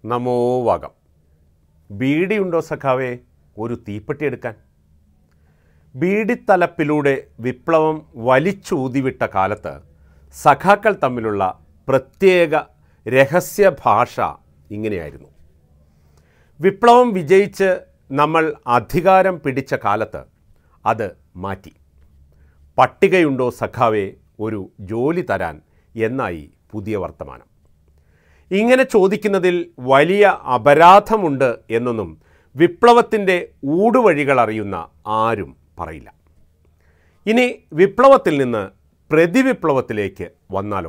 നമോ വാകം ബീഡിയുണ്ടോ സഖാവേ ഒരു തീപ്പെട്ടി എടുക്കാൻ ബീഡിത്തലപ്പിലൂടെ വിപ്ലവം വലിച്ചൂതിവിട്ട കാലത്ത് സഖാക്കൾ തമ്മിലുള്ള പ്രത്യേക രഹസ്യ ഭാഷ ഇങ്ങനെയായിരുന്നു വിപ്ലവം വിജയിച്ച് നമ്മൾ അധികാരം പിടിച്ച കാലത്ത് അത് മാറ്റി പട്ടികയുണ്ടോ സഖാവേ ഒരു ജോലി തരാൻ എന്നായി പുതിയ വർത്തമാനം ഇങ്ങനെ ചോദിക്കുന്നതിൽ വലിയ അപരാധമുണ്ട് എന്നൊന്നും വിപ്ലവത്തിൻ്റെ ഊടുവഴികൾ അറിയുന്ന ആരും പറയില്ല ഇനി വിപ്ലവത്തിൽ നിന്ന് പ്രതിവിപ്ലവത്തിലേക്ക് വന്നാലോ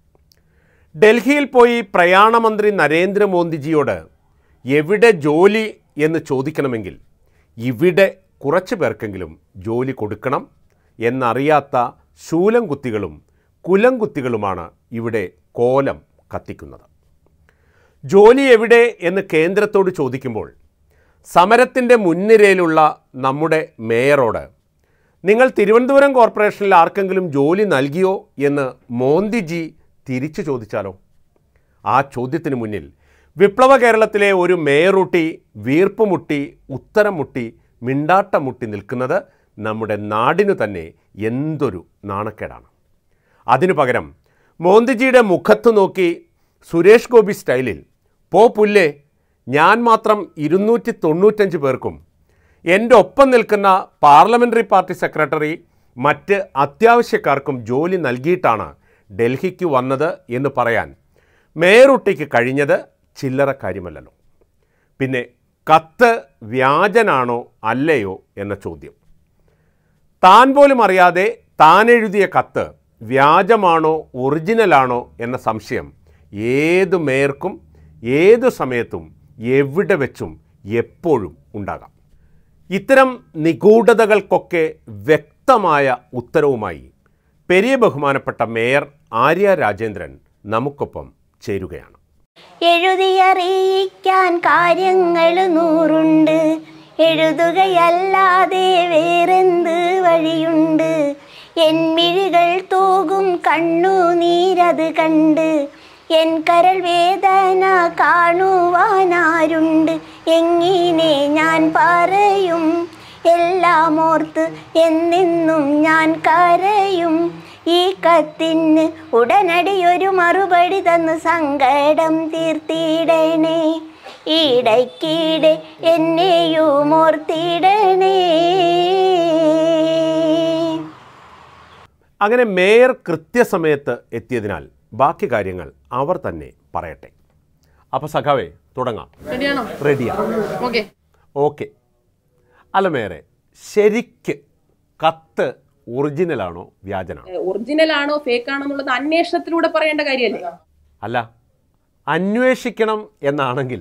ഡൽഹിയിൽ പോയി പ്രയാണമന്ത്രി നരേന്ദ്രമോദിജിയോട് എവിടെ ജോലി എന്ന് ചോദിക്കണമെങ്കിൽ ഇവിടെ കുറച്ച് പേർക്കെങ്കിലും ജോലി കൊടുക്കണം എന്നറിയാത്ത ശൂലംകുത്തികളും കുലംകുത്തികളുമാണ് ഇവിടെ കോലം കത്തിക്കുന്നത് ജോലി എവിടെ എന്ന് കേന്ദ്രത്തോട് ചോദിക്കുമ്പോൾ സമരത്തിൻ്റെ മുൻനിരയിലുള്ള നമ്മുടെ മേയറോട് നിങ്ങൾ തിരുവനന്തപുരം കോർപ്പറേഷനിൽ ആർക്കെങ്കിലും ജോലി നൽകിയോ എന്ന് മോന്തിജി തിരിച്ചു ചോദിച്ചാലോ ആ ചോദ്യത്തിന് മുന്നിൽ വിപ്ലവ കേരളത്തിലെ ഒരു മേയറൂട്ടി വീർപ്പുമുട്ടി ഉത്തരം മുട്ടി മിണ്ടാട്ടം മുട്ടി നിൽക്കുന്നത് നമ്മുടെ നാടിനു തന്നെ എന്തൊരു നാണക്കേടാണ് അതിനു പകരം മോന്തിജിയുടെ മുഖത്ത് നോക്കി സുരേഷ് ഗോപി സ്റ്റൈലിൽ പോ പുല്ലേ ഞാൻ മാത്രം ഇരുന്നൂറ്റി തൊണ്ണൂറ്റഞ്ച് പേർക്കും എൻ്റെ ഒപ്പം നിൽക്കുന്ന പാർലമെൻ്ററി പാർട്ടി സെക്രട്ടറി മറ്റ് അത്യാവശ്യക്കാർക്കും ജോലി നൽകിയിട്ടാണ് ഡൽഹിക്ക് വന്നത് എന്ന് പറയാൻ മേയറുട്ടിക്ക് കഴിഞ്ഞത് ചില്ലറ കാര്യമല്ലല്ലോ പിന്നെ കത്ത് വ്യാജനാണോ അല്ലയോ എന്ന ചോദ്യം താൻ പോലും അറിയാതെ താൻ എഴുതിയ കത്ത് വ്യാജമാണോ ഒറിജിനലാണോ എന്ന സംശയം ഏത് മേയർക്കും ഏത് സമയത്തും എവിടെ വെച്ചും എപ്പോഴും ഉണ്ടാകാം ഇത്തരം നിഗൂഢതകൾക്കൊക്കെ വ്യക്തമായ ഉത്തരവുമായി പെരിയ ബഹുമാനപ്പെട്ട മേയർ ആര്യ രാജേന്ദ്രൻ നമുക്കൊപ്പം ചേരുകയാണ് എഴുതിയറിയിക്കാൻ കാര്യങ്ങൾ നൂറുണ്ട് എഴുതുകയല്ലാതെ വേറെന്ത് വഴിയുണ്ട് എൻ മിഴികൾ തൂകും കണ്ണുനീരത് കണ്ട് എൻ കരൾ വേദന കാണുവാനാരുണ്ട് എങ്ങനെ ഞാൻ പറയും എല്ലാം ഓർത്ത് എന്നെന്നും ഞാൻ കരയും ഈ കത്തിന് ഉടനടി ഒരു മറുപടി തന്ന് സങ്കടം തീർത്തിടണേ ഇടയ്ക്കിടെ എന്നെയും ഓർത്തിടണേ അങ്ങനെ മേയർ കൃത്യസമയത്ത് എത്തിയതിനാൽ ബാക്കി കാര്യങ്ങൾ അവർ തന്നെ പറയട്ടെ അപ്പോൾ സഖാവേ തുടങ്ങാം റെഡിയാണോ റെഡിയാണ് ഓക്കെ ഓക്കെ അല്ല മേയറെ ശരിക്ക് കത്ത് ഒറിജിനലാണോ വ്യാജനാണോ ഒറിജിനൽ ആണോ ഫേക്ക് ആണോ എന്നുള്ളത് അന്വേഷണത്തിലൂടെ പറയേണ്ട കാര്യമല്ലേ അല്ല അന്വേഷിക്കണം എന്നാണെങ്കിൽ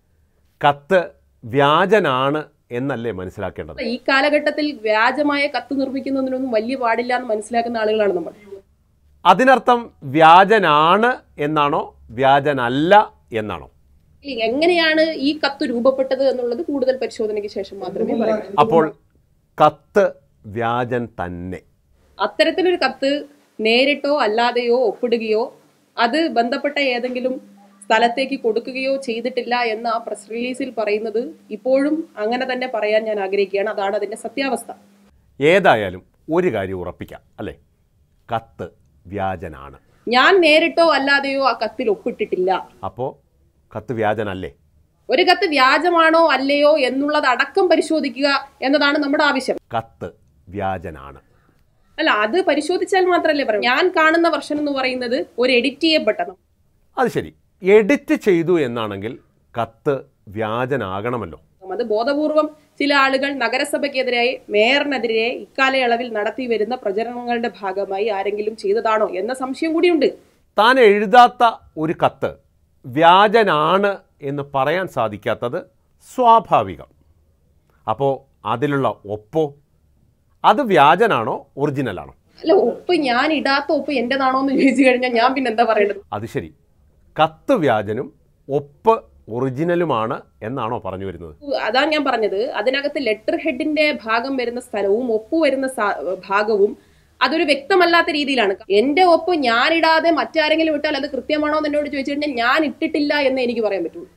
കത്ത് വ്യാജനാണ് എന്നല്ലേ മനസ്സിലാക്കേണ്ടത് ഈ കാലഘട്ടത്തിൽ വ്യാജമായ കത്ത് നിർമ്മിക്കുന്നതിനൊന്നും വലിയ പാടില്ല എന്ന് മനസ്സിലാക്കുന്ന ആളുകളാണ് നമ്മൾ അതിനർത്ഥം വ്യാജനാണ് എന്നാണോ വ്യാജനല്ല എന്നാണോ ഇനി എങ്ങനെയാണ് ഈ കത്ത് രൂപപ്പെട്ടത് എന്നുള്ളത് കൂടുതൽ പരിശോധനയ്ക്ക് ശേഷം മാത്രമേ പറയാൻ അപ്പോൾ കത്ത് വ്യാജൻ തന്നെ അത്തരത്തിലൊരു കത്ത് നേരിട്ടോ അല്ലാതെയോ ഒപ്പിടുകയോ അത് ബന്ധപ്പെട്ട ഏതെങ്കിലും സ്ഥലത്തേക്ക് കൊടുക്കുകയോ ചെയ്തിട്ടില്ല എന്ന് ആ പ്രസ് റിലീസിൽ പറയുന്നത് ഇപ്പോഴും അങ്ങനെ തന്നെ പറയാൻ ഞാൻ ആഗ്രഹിക്കുകയാണ് അതാണ് അതിന്റെ സത്യാവസ്ഥ ഏതായാലും ഒരു കാര്യം ഉറപ്പിക്കാം അല്ലേ കത്ത് വ്യാജനാണ് ഞാൻ നേരിട്ടോ അല്ലാതെയോ ആ കത്തിൽ ഒപ്പിട്ടിട്ടില്ല അപ്പോൾ കത്ത് വ്യാജനല്ലേ ഒരു കത്ത് വ്യാജമാണോ അല്ലയോ എന്നുള്ളത് അടക്കം പരിശോധിക്കുക എന്നതാണ് നമ്മുടെ ആവശ്യം കത്ത് വ്യാജനാണ് അല്ല അത് പരിശോധിച്ചാൽ മാത്രമല്ലേ പറയും ഞാൻ കാണുന്ന വർഷൻ എന്ന് പറയുന്നത് ഒരു എഡിറ്റ് ചെയ്യപ്പെട്ടത് അത് ശരി എഡിറ്റ് ചെയ്തു എന്നാണെങ്കിൽ കത്ത് വ്യാജനാകണമല്ലോ അത് ബോധപൂർവം ചില ആളുകൾ നഗരസഭയ്ക്കെതിരായി മേയറിനെതിരെ ഇക്കാലയളവിൽ നടത്തി വരുന്ന പ്രചരണങ്ങളുടെ ഭാഗമായി ആരെങ്കിലും ചെയ്തതാണോ എന്ന സംശയം കൂടിയുണ്ട് താൻ എഴുതാത്ത ഒരു കത്ത് വ്യാജനാണ് എന്ന് പറയാൻ സാധിക്കാത്തത് സ്വാഭാവികം അപ്പോൾ അതിലുള്ള ഒപ്പോ അത് വ്യാജനാണോ ഒറിജിനലാണോ അല്ല ഒപ്പ് ഞാൻ ഇടാത്ത ഒപ്പ് എന്റേതാണോ എന്ന് ചോദിച്ചു കഴിഞ്ഞാൽ ഞാൻ പിന്നെ എന്താ പറയേണ്ടത് അത് ശരി കത്ത് വ്യാജനും ഒപ്പ് ഒറിജിനലുമാണ് എന്നാണോ പറഞ്ഞു വരുന്നത് അതാണ് ഞാൻ പറഞ്ഞത് അതിനകത്ത് ലെറ്റർ ഹെഡിന്റെ ഭാഗം വരുന്ന സ്ഥലവും ഒപ്പ് വരുന്ന സ- ഭാഗവും അതൊരു വ്യക്തമല്ലാത്ത രീതിയിലാണ് എന്റെ ഒപ്പ് ഞാനിടാതെ മറ്റാരെങ്കിലും ഇട്ടാൽ അത് കൃത്യമാണോ എന്ന് എന്നോട് ചോദിച്ചു കഴിഞ്ഞാൽ ഞാൻ ഇട്ടിട്ടില്ല എന്ന് എനിക്ക് പറയാൻ പറ്റുള്ളൂ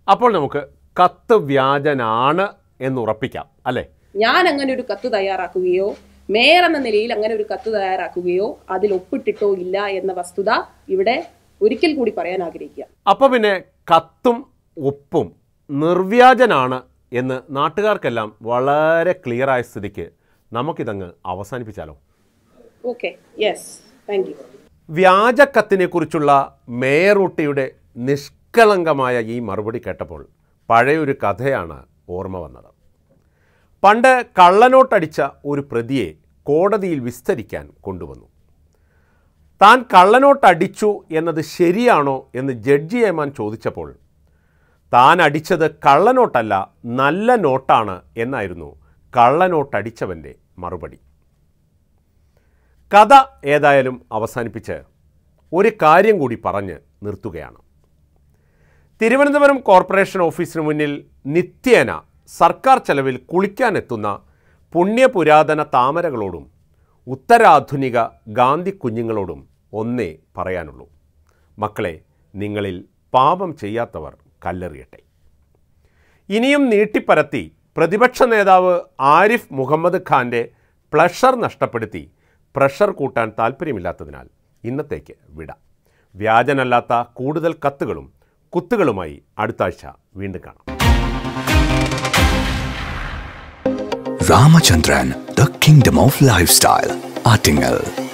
അപ്പോൾ നമുക്ക് കത്ത് വ്യാജനാണ് എന്ന് ഉറപ്പിക്കാം അല്ലേ ഞാൻ അങ്ങനെ ഒരു കത്ത് തയ്യാറാക്കുകയോ മേയർ എന്ന നിലയിൽ അങ്ങനെ ഒരു കത്ത് തയ്യാറാക്കുകയോ അതിൽ ഒപ്പിട്ടിട്ടോ ഇല്ല എന്ന വസ്തുത ഇവിടെ ഒരിക്കൽ കൂടി പറയാൻ ആഗ്രഹിക്കുക അപ്പോൾ പിന്നെ കത്തും ഒപ്പും നിർവ്യാജനാണ് എന്ന് നാട്ടുകാർക്കെല്ലാം വളരെ ക്ലിയറായ സ്ഥിതിക്ക് നമുക്കിതങ്ങ് അവസാനിപ്പിച്ചാലോ ഓക്കെ യെസ് താങ്ക് യു വ്യാജ കത്തിനെക്കുറിച്ചുള്ള മേയറൂട്ടിയുടെ നിഷ്കളങ്കമായ ഈ മറുപടി കേട്ടപ്പോൾ പഴയൊരു കഥയാണ് ഓർമ്മ വന്നത് പണ്ട് കള്ളനോട്ടടിച്ച ഒരു പ്രതിയെ കോടതിയിൽ വിസ്തരിക്കാൻ കൊണ്ടുവന്നു താൻ കള്ളനോട്ടടിച്ചു എന്നത് ശരിയാണോ എന്ന് ജഡ്ജി ഏമാൻ ചോദിച്ചപ്പോൾ താൻ അടിച്ചത് കള്ളനോട്ടല്ല നല്ല നോട്ടാണ് എന്നായിരുന്നു കള്ളനോട്ടടിച്ചവൻ്റെ മറുപടി കഥ ഏതായാലും അവസാനിപ്പിച്ച് ഒരു കാര്യം കൂടി പറഞ്ഞ് നിർത്തുകയാണ് തിരുവനന്തപുരം കോർപ്പറേഷൻ ഓഫീസിന് മുന്നിൽ നിത്യേന സർക്കാർ ചെലവിൽ കുളിക്കാനെത്തുന്ന പുണ്യപുരാതന താമരകളോടും ഉത്തരാധുനിക ഗാന്ധി കുഞ്ഞുങ്ങളോടും ഒന്നേ പറയാനുള്ളൂ മക്കളെ നിങ്ങളിൽ പാപം ചെയ്യാത്തവർ കല്ലെറിയട്ടെ ഇനിയും നീട്ടിപ്പരത്തി പ്രതിപക്ഷ നേതാവ് ആരിഫ് മുഹമ്മദ് ഖാൻ്റെ പ്ലഷർ നഷ്ടപ്പെടുത്തി പ്രഷർ കൂട്ടാൻ താല്പര്യമില്ലാത്തതിനാൽ ഇന്നത്തേക്ക് വിട വ്യാജനല്ലാത്ത കൂടുതൽ കത്തുകളും കുത്തുകളുമായി അടുത്ത ആഴ്ച വീണ്ടും കാണാം Ramachandran, the kingdom of lifestyle. Attingal.